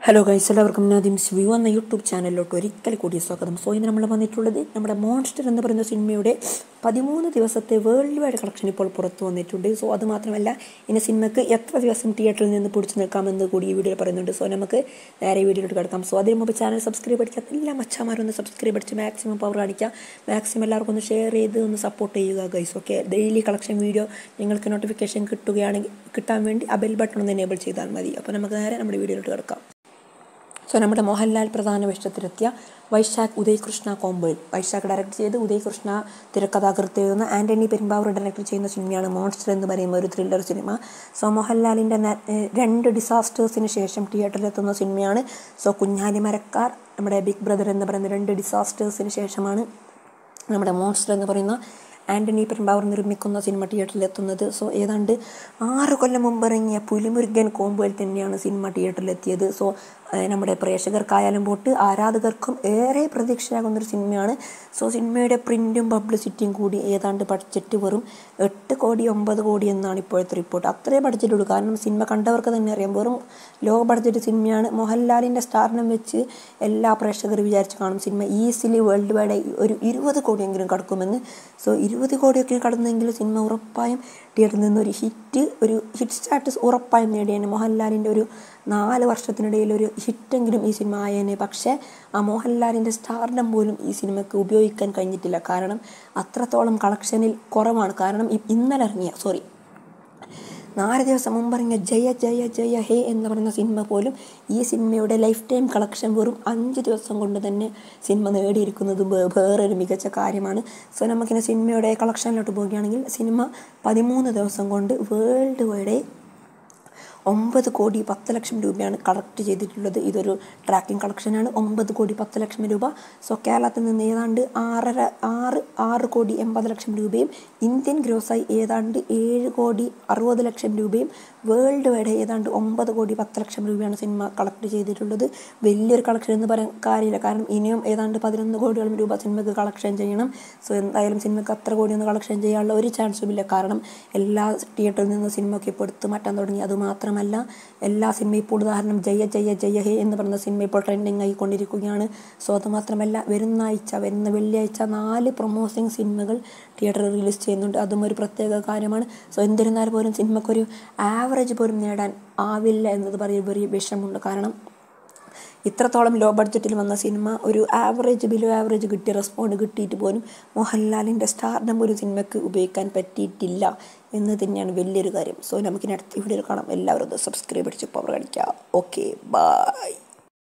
hello guys എല്ലാവർക്കും നാദിം view എന്ന YouTube ചാനലിലോട്ട് ഒരിക്കൽ കൂടി സ്വാഗതം സോ ഇന്ന് നമ്മൾ വന്നിട്ടുള്ളത് നമ്മുടെ മോൺസ്റ്റർ എന്ന് പറയുന്ന സിനിമയുടെ പതിമൂന്ന് ദിവസത്തെ വേൾഡ് വൈഡ് കളക്ഷൻ ഇപ്പോൾ പുറത്തു വന്നിട്ടുണ്ട് സോ അത് മാത്രമല്ല ഇനി സിനിമയ്ക്ക് എത്ര ദിവസം തിയേറ്ററിൽ നിന്ന് പിടിച്ചു നിൽക്കാമെന്ന് കൂടി ഈ വീഡിയോയിൽ പറയുന്നുണ്ട് സോ നമുക്ക് നേരെ വീഡിയോയിലോട്ട് കിടക്കാം സോ അതിന് മുമ്പ് ചാനൽ സബ്സ്ക്രൈബ് അടിക്കുക എല്ലാ മച്ചാമാരും ഒന്ന് സബ്സ്ക്രൈബ് അടിച്ച് മാക്സിമം പവർ കാണിക്കുക മാക്സിമം എല്ലാവർക്കും ഒന്ന് ഷെയർ ചെയ്ത് ഒന്ന് സപ്പോർട്ട് ചെയ്യുക guys okay daily collection video നിങ്ങൾക്ക് നോട്ടിഫിക്കേഷൻ കിട്ടുകയാണെങ്കിൽ കിട്ടാൻ വേണ്ടി ആ ബെൽ ബട്ടൺ ഒന്ന് എനേബിൾ ചെയ്താൽ മതി അപ്പോൾ നമുക്ക് നേരെ നമ്മുടെ വീഡിയോയിലോട്ട് കിടക്കാം സോ നമ്മുടെ മോഹൻലാൽ പ്രധാന വേഷത്തിലെത്തിയ വൈശാഖ് ഉദയ് കൃഷ്ണ കോമ്പോയിൽ വൈശാഖ് ഡയറക്റ്റ് ചെയ്ത് ഉദയ് കൃഷ്ണ തിരക്കഥാകൃത്ത് എഴുതുന്ന ആൻ്റണി പെരുമ്പാവൂർ ഡയറക്റ്റ് ചെയ്യുന്ന സിനിമയാണ് മോൺസ്റ്റർ എന്ന് പറയുന്ന ഒരു ത്രില്ലർ സിനിമ സോ മോഹൻലാലിൻ്റെ ന- ഏഹ് രണ്ട് ഡിസാസ്റ്റേഴ്സിന് ശേഷം തിയേറ്ററിലെത്തുന്ന സിനിമയാണ് സോ കുഞ്ഞാലി മരക്കാർ നമ്മുടെ ബിഗ് ബ്രദർ എന്ന് പറയുന്ന രണ്ട് ഡിസാസ്റ്റേഴ്സിന് ശേഷമാണ് നമ്മുടെ മോൺസ്റ്റർ എന്ന് പറയുന്ന ആൻ്റണി പെരുമ്പാവൂർ നിർമ്മിക്കുന്ന സിനിമ തിയേറ്ററിലെത്തുന്നത് സോ ഏതാണ്ട് ആറ് കൊല്ലം മുമ്പ് ഇറങ്ങിയ പുലിമുരുകൻ കോമ്പോയിൽ തന്നെയാണ് സിനിമ തിയേറ്ററിലെത്തിയത് സോ ഏഹ് നമ്മുടെ പ്രേക്ഷകർക്കായാലും പോട്ട് ആരാധകർക്കും ഏറെ പ്രതീക്ഷയാകുന്ന ഒരു സിനിമയാണ് സോ സിനിമയുടെ പ്രിൻറ്റും പബ്ലിസിറ്റിയും കൂടി ഏതാണ്ട് ബഡ്ജറ്റ് വെറും എട്ട് കോടി ഒമ്പത് കോടി എന്നാണ് ഇപ്പോഴത്തെ റിപ്പോർട്ട് അത്രേ ബഡ്ജറ്റ് ഉള്ളൂ കാരണം സിനിമ കണ്ടവർക്ക് തന്നെ അറിയാം വെറും ലോ ബഡ്ജറ്റ് സിനിമയാണ് മോഹൻലാലിൻ്റെ സ്റ്റാറിനം വെച്ച് എല്ലാ പ്രേക്ഷകർ വിചാരിച്ച് കാണും സിനിമ ഈസിലി വേൾഡ് വൈഡ് ഒരു ഇരുപത് കോടിയെങ്കിലും കടക്കുമെന്ന് സോ ഇരുപത് കോടിയൊക്കെ കടന്നെങ്കിൽ സിനിമ ഉറപ്പായും തിയേറ്ററിൽ നിന്ന് ഒരു ഹിറ്റ് ഒരു ഹിറ്റ് സ്റ്റാറ്റസ് ഉറപ്പായും നേടിയേനെ മോഹൻലാലിൻ്റെ ഒരു നാല് വർഷത്തിനിടയിൽ ഒരു ഹിറ്റെങ്കിലും ഈ സിനിമ ആയേനെ പക്ഷേ ആ മോഹൻലാലിൻ്റെ സ്റ്റാർഡം പോലും ഈ സിനിമയ്ക്ക് ഉപയോഗിക്കാൻ കഴിഞ്ഞിട്ടില്ല കാരണം അത്രത്തോളം കളക്ഷനിൽ കുറവാണ് കാരണം ഇ- ഇന്നലെ ഇറങ്ങിയ സോറി നാല് ദിവസം മുമ്പ് ഇറങ്ങിയ ജയ ജയ ജയ ഹേ എന്ന് പറയുന്ന സിനിമ പോലും ഈ സിനിമയുടെ ലൈഫ് ടൈം കളക്ഷൻ വെറും അഞ്ച് ദിവസം കൊണ്ട് തന്നെ സിനിമ നേടിയിരിക്കുന്നത് വേ- വേറൊരു മികച്ച കാര്യമാണ് സോ നമുക്കിനി സിനിമയുടെ കളക്ഷനിലോട്ട് പോവുകയാണെങ്കിൽ സിനിമ പതിമൂന്ന് ദിവസം കൊണ്ട് വേൾഡ് വൈഡ് ഒമ്പത് കോടി പത്ത് ലക്ഷം രൂപയാണ് കളക്ട് ചെയ്തിട്ടുള്ളത് ഇതൊരു ട്രാക്കിംഗ് കളക്ഷനാണ് ഒമ്പത് കോടി പത്ത് ലക്ഷം രൂപ സോ കേരളത്തിൽ നിന്ന് ഏതാണ്ട് ആറര ആറ് ആറ് കോടി എൺപത് ലക്ഷം രൂപയും ഇന്ത്യൻ ഗ്രോസായി ഏതാണ്ട് ഏഴ് കോടി അറുപത് ലക്ഷം രൂപയും വേൾഡ് വൈഡ് ഏതാണ്ട് ഒമ്പത് കോടി പത്ത് ലക്ഷം രൂപയാണ് സിനിമ കളക്ട് ചെയ്തിട്ടുള്ളത് വലിയൊരു കളക്ഷൻ എന്ന് പറയാൻ കാര്യമില്ല കാരണം ഇനിയും ഏതാണ്ട് പതിനൊന്ന് കോടിയോളം രൂപ സിനിമയ്ക്ക് കളക്ഷൻ ചെയ്യണം സോ എന്തായാലും സിനിമയ്ക്ക് അത്ര കോടിയൊന്നും കളക്ഷൻ ചെയ്യാനുള്ള ഒരു ചാൻസും ഇല്ല കാരണം എല്ലാ തിയേറ്ററിൽ നിന്ന് സിനിമയൊക്കെ ഇപ്പോൾ എടുത്ത് മാറ്റാൻ തുടങ്ങി അതുമാത്രമല്ല എല്ലാ സിനിമയും ഇപ്പോൾ ഉദാഹരണം ജയ ജയ ജയ ഹേ എന്ന് പറയുന്ന സിനിമ ഇപ്പോൾ ട്രെൻഡിങ് ആയിക്കൊണ്ടിരിക്കുകയാണ് സോ അതുമാത്രമല്ല വരുന്ന ആഴ്ച വരുന്ന വെള്ളിയാഴ്ച നാല് പ്രൊമോസിങ് സിനിമകൾ തിയേറ്ററിൽ റിലീസ് ചെയ്യുന്നുണ്ട് അതും ഒരു പ്രത്യേക കാര്യമാണ് സോ എന്നിരുന്നാൽ പോലും സിനിമയ്ക്കൊരു ആവറേജ് പോലും നേടാൻ ആവില്ല എന്നത് പറയുമ്പോൾ ഒരു വിഷമമുണ്ട് കാരണം ഇത്രത്തോളം ലോ ബഡ്ജറ്റിൽ വന്ന സിനിമ ഒരു ആവറേജ് ബിലോ ആവറേജ് കിട്ടിയ റെസ്പോണ്ട് കിട്ടിയിട്ട് പോലും മോഹൻലാലിൻ്റെ സ്റ്റാർഡം ഒരു സിനിമയ്ക്ക് ഉപയോഗിക്കാൻ പറ്റിയിട്ടില്ല എന്ന് തന്നെയാണ് വലിയൊരു കാര്യം സോ നമുക്കിനി അടുത്ത വീഡിയോയിൽ കാണാം എല്ലാവരും സബ്സ്ക്രൈബ് അടിച്ച് പവർ കാണിക്കുക ഓക്കെ ബൈ